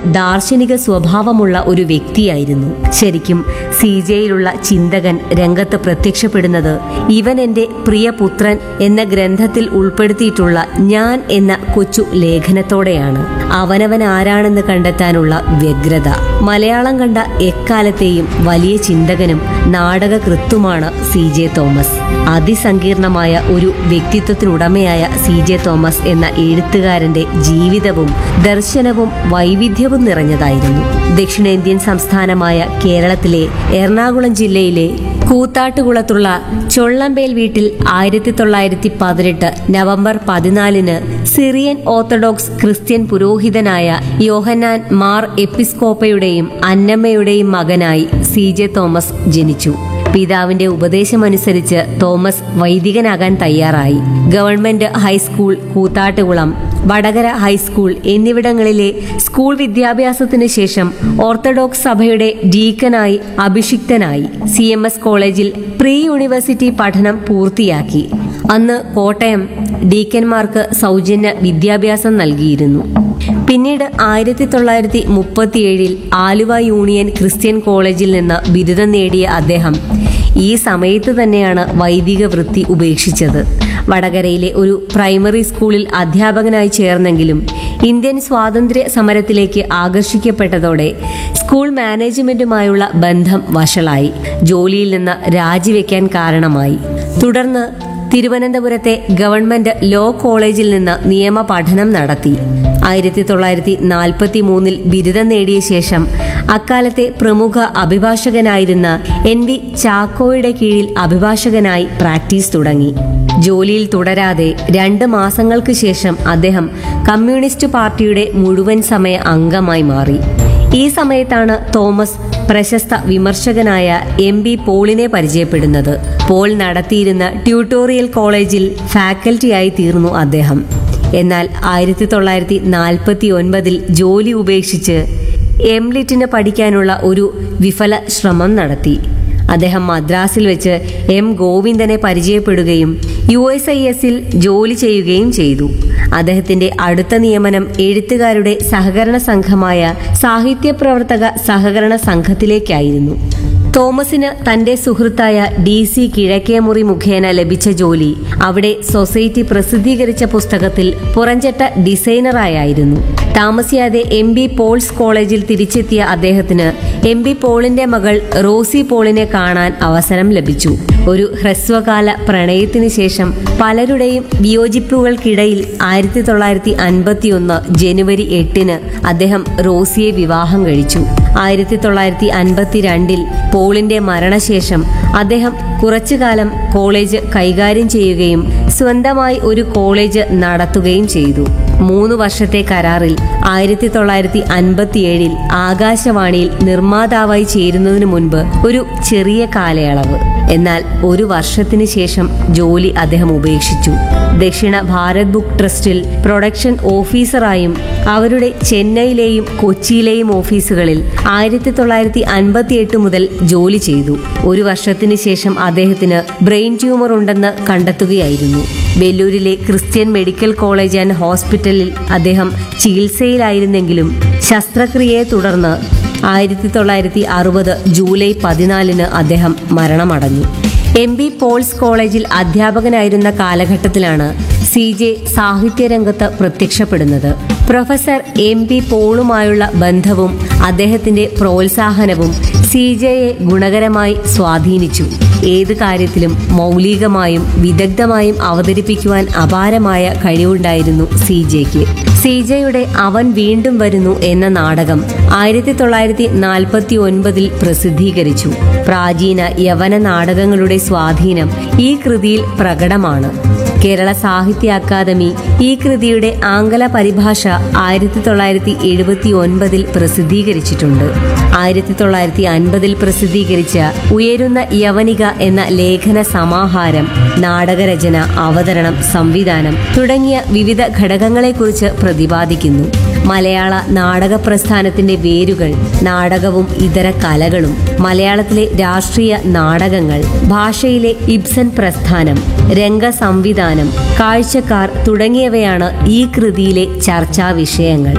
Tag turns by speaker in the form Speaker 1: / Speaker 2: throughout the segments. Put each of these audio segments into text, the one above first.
Speaker 1: ദാർശനിക സ്വഭാവമുള്ള ഒരു വ്യക്തിയായിരുന്നു ശരിക്കും സി ജെയിലുള്ള ചിന്തകൻ രംഗത്ത് പ്രത്യക്ഷപ്പെടുന്നത് ഇവൻ എന്റെ പ്രിയപുത്രൻ എന്ന ഗ്രന്ഥത്തിൽ ഉൾപ്പെടുത്തിയിട്ടുള്ള ഞാൻ എന്ന കൊച്ചു ലേഖനത്തോടെയാണ് അവനവൻ ആരാണെന്ന് കണ്ടെത്താനുള്ള വ്യഗ്രത മലയാളം കണ്ട എക്കാലത്തെയും വലിയ ചിന്തകനും നാടകകൃത്തുമാണ് സി ജെ തോമസ് അതിസങ്കീർണമായ ഒരു വ്യക്തിത്വത്തിനുടമയായ സി ജെ തോമസ് എന്ന എഴുത്തുകാരന്റെ ജീവിതവും ദർശനവും വൈവിധ്യവും നിറഞ്ഞതായിരുന്നു ദക്ഷിണേന്ത്യൻ സംസ്ഥാനമായ കേരളത്തിലെ എറണാകുളം ജില്ലയിലെ കൂത്താട്ടുകുളത്തുള്ള ചൊള്ളമ്പേൽ വീട്ടിൽ ആയിരത്തി തൊള്ളായിരത്തി പതിനെട്ട് നവംബർ പതിനാലിന് സിറിയൻ ഓർത്തഡോക്സ് ക്രിസ്ത്യൻ പുരോഹിതനായ യോഹന്നാൻ മാർ എപ്പിസ്കോപ്പയുടെയും അന്നമ്മയുടെയും മകനായി സി ജെ തോമസ് ജനിച്ചു പിതാവിന്റെ ഉപദേശമനുസരിച്ച് തോമസ് വൈദികനാകാൻ തയ്യാറായി government high school Koothattukulam Vadakara high school എന്നിവിടങ്ങളിലെ സ്കൂൾ വിദ്യാഭ്യാസത്തിന് ശേഷം ഓർത്തഡോക്സ് സഭയുടെ ഡീക്കനായി അഭിഷിക്തനായി സി എം എസ് കോളേജിൽ പ്രീ യൂണിവേഴ്സിറ്റി പഠനം പൂർത്തിയാക്കി അന്ന് കോട്ടയം ഡീക്കന്മാർക്ക് സൗജന്യ വിദ്യാഭ്യാസം നൽകിയിരുന്നു പിന്നീട് ആയിരത്തി തൊള്ളായിരത്തി മുപ്പത്തിയേഴിൽ ആലുവ യൂണിയൻ ക്രിസ്ത്യൻ കോളേജിൽ നിന്ന് ബിരുദം നേടിയ അദ്ദേഹം ഈ സമയത്ത് തന്നെയാണ് വൈദിക വൃത്തി ഉപേക്ഷിച്ചത് വടകരയിലെ ഒരു പ്രൈമറി സ്കൂളിൽ അധ്യാപകനായി ചേർന്നെങ്കിലും ഇന്ത്യൻ സ്വാതന്ത്ര്യ സമരത്തിലേക്ക് ആകർഷിക്കപ്പെട്ടതോടെ സ്കൂൾ മാനേജ്മെന്റുമായുള്ള ബന്ധം വഷളായി ജോലിയിൽ നിന്ന് രാജിവെക്കാൻ കാരണമായി തുടർന്ന് തിരുവനന്തപുരത്തെ ഗവൺമെന്റ് ലോ കോളേജിൽ നിന്ന് നിയമ പഠനം നടത്തി ആയിരത്തി തൊള്ളായിരത്തി നാൽപ്പത്തി മൂന്നിൽ ബിരുദം നേടിയ ശേഷം അക്കാലത്തെ പ്രമുഖ അഭിഭാഷകനായിരുന്ന എൻ വി ചാക്കോയുടെ കീഴിൽ അഭിഭാഷകനായി പ്രാക്ടീസ് തുടങ്ങി ജോലിയിൽ തുടരാതെ രണ്ട് മാസങ്ങൾക്ക് ശേഷം അദ്ദേഹം കമ്മ്യൂണിസ്റ്റ് പാർട്ടിയുടെ മുഴുവൻ സമയ അംഗമായി മാറി ഈ സമയത്താണ് തോമസ് പ്രശസ്ത വിമർശകനായ എം ബി പോളിനെ പരിചയപ്പെടുന്നത് പോൾ നടത്തിയിരുന്ന ട്യൂട്ടോറിയൽ കോളേജിൽ ഫാക്കൽറ്റിയായി തീർന്നു അദ്ദേഹം എന്നാൽ ആയിരത്തി തൊള്ളായിരത്തി നാൽപ്പത്തി ഒൻപതിൽ ജോലി ഉപേക്ഷിച്ച് എംലിറ്റിന് പഠിക്കാനുള്ള ഒരു വിഫല ശ്രമം നടത്തി അദ്ദേഹം മദ്രാസിൽ വെച്ച് എം ഗോവിന്ദനെ പരിചയപ്പെടുകയും യു എസ് ഐ എസിൽ ജോലി ചെയ്യുകയും ചെയ്തു അദ്ദേഹത്തിന്റെ അടുത്ത നിയമനം എഴുത്തുകാരുടെ സഹകരണ സംഘമായ സാഹിത്യപ്രവർത്തക സഹകരണ സംഘത്തിലേക്കായിരുന്നു തോമസിന് തന്റെ സുഹൃത്തായ ഡി സി കിഴക്കേമുറി മുഖേന ലഭിച്ച ജോലി അവിടെ സൊസൈറ്റി പ്രസിദ്ധീകരിച്ച പുസ്തകത്തിൽ പുറഞ്ചട്ട ഡിസൈനറായായിരുന്നു താമസിയാതെ എം ബി പോൾസ് കോളേജിൽ തിരിച്ചെത്തിയ അദ്ദേഹത്തിന് എം ബി പോളിന്റെ മകൾ റോസി പോളിനെ കാണാൻ അവസരം ലഭിച്ചു ഒരു ഹ്രസ്വകാല പ്രണയത്തിന് ശേഷം പലരുടെയും വിയോജിപ്പുകൾക്കിടയിൽ ആയിരത്തി തൊള്ളായിരത്തി അൻപത്തിയൊന്ന് ജനുവരി എട്ടിന് അദ്ദേഹം റോസിയെ വിവാഹം കഴിച്ചു ആയിരത്തി തൊള്ളായിരത്തി അൻപത്തിരണ്ടിൽ പോളിന്റെ മരണശേഷം അദ്ദേഹം കുറച്ചുകാലം കോളേജ് കൈകാര്യം ചെയ്യുകയും സ്വന്തമായി ഒരു കോളേജ് നടത്തുകയും ചെയ്തു മൂന്ന് വർഷത്തെ കരാറിൽ ആയിരത്തി തൊള്ളായിരത്തി അൻപത്തിയേഴിൽ ആകാശവാണിയിൽ നിർമ്മാതാവായി ചേരുന്നതിനു മുൻപ് ഒരു ചെറിയ കാലയളവ് എന്നാൽ ഒരു വർഷത്തിന് ശേഷം ജോലി അദ്ദേഹം ഉപേക്ഷിച്ചു ദക്ഷിണ ഭാരത് ബുക്ക് ട്രസ്റ്റിൽ പ്രൊഡക്ഷൻ ഓഫീസറായും അവരുടെ ചെന്നൈയിലെയും കൊച്ചിയിലെയും ഓഫീസുകളിൽ ആയിരത്തി തൊള്ളായിരത്തി അൻപത്തിയെട്ട് മുതൽ ജോലി ചെയ്തു ഒരു വർഷത്തിന് ശേഷം അദ്ദേഹത്തിന് ബ്രെയിൻ ട്യൂമർ ഉണ്ടെന്ന് കണ്ടെത്തുകയായിരുന്നു വെല്ലൂരിലെ ക്രിസ്ത്യൻ മെഡിക്കൽ കോളേജ് ആൻഡ് ഹോസ്പിറ്റലിൽ അദ്ദേഹം ചികിത്സയിലായിരുന്നെങ്കിലും ശസ്ത്രക്രിയയെ തുടർന്ന് ആയിരത്തി തൊള്ളായിരത്തി അറുപത് ജൂലൈ പതിനാലിന് അദ്ദേഹം മരണമടഞ്ഞു എം ബി പോൾസ് കോളേജിൽ അധ്യാപകനായിരുന്ന കാലഘട്ടത്തിലാണ് സി ജെ സാഹിത്യരംഗത്ത് പ്രത്യക്ഷപ്പെടുന്നത് പ്രൊഫസർ എം പി പോളുമായുള്ള ബന്ധവും അദ്ദേഹത്തിന്റെ പ്രോത്സാഹനവും സി ജെയെ ഗുണകരമായി സ്വാധീനിച്ചു ഏത് കാര്യത്തിലും മൗലികമായും വിദഗ്ധമായും അവതരിപ്പിക്കുവാൻ അപാരമായ കഴിവുണ്ടായിരുന്നു സി ജെക്ക് സി ജെയുടെ അവൻ വീണ്ടും വരുന്നു എന്ന നാടകം ആയിരത്തി തൊള്ളായിരത്തി നാൽപ്പത്തി ഒൻപതിൽ പ്രസിദ്ധീകരിച്ചു പ്രാചീന യവന നാടകങ്ങളുടെ സ്വാധീനം ഈ കൃതിയിൽ പ്രകടമാണ് കേരള സാഹിത്യ അക്കാദമി ഈ കൃതിയുടെ ആംഗല പരിഭാഷ ആയിരത്തി തൊള്ളായിരത്തി എഴുപത്തി ഒൻപതിൽ പ്രസിദ്ധീകരിച്ചിട്ടുണ്ട് ആയിരത്തി തൊള്ളായിരത്തി അൻപതിൽ പ്രസിദ്ധീകരിച്ച ഉയരുന്ന യവനിക എന്ന ലേഖന സമാഹാരം നാടകരചന അവതരണം സംവിധാനം തുടങ്ങിയ വിവിധ ഘടകങ്ങളെക്കുറിച്ച് പ്രതിപാദിക്കുന്നു മലയാള നാടക പ്രസ്ഥാനത്തിന്റെ വേരുകൾ നാടകവും ഇതര കലകളും മലയാളത്തിലെ രാഷ്ട്രീയ നാടകങ്ങൾ ഭാഷയിലെ ഇബ്സൻ പ്രസ്ഥാനം രംഗ സംവിധാനം കാഴ്ചക്കാർ തുടങ്ങിയവയാണ് ഈ കൃതിയിലെ ചർച്ചാ വിഷയങ്ങൾ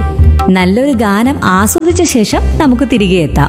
Speaker 2: നല്ലൊരു ഗാനം ആസ്വദിച്ച ശേഷം നമുക്ക് തിരികെ എത്താം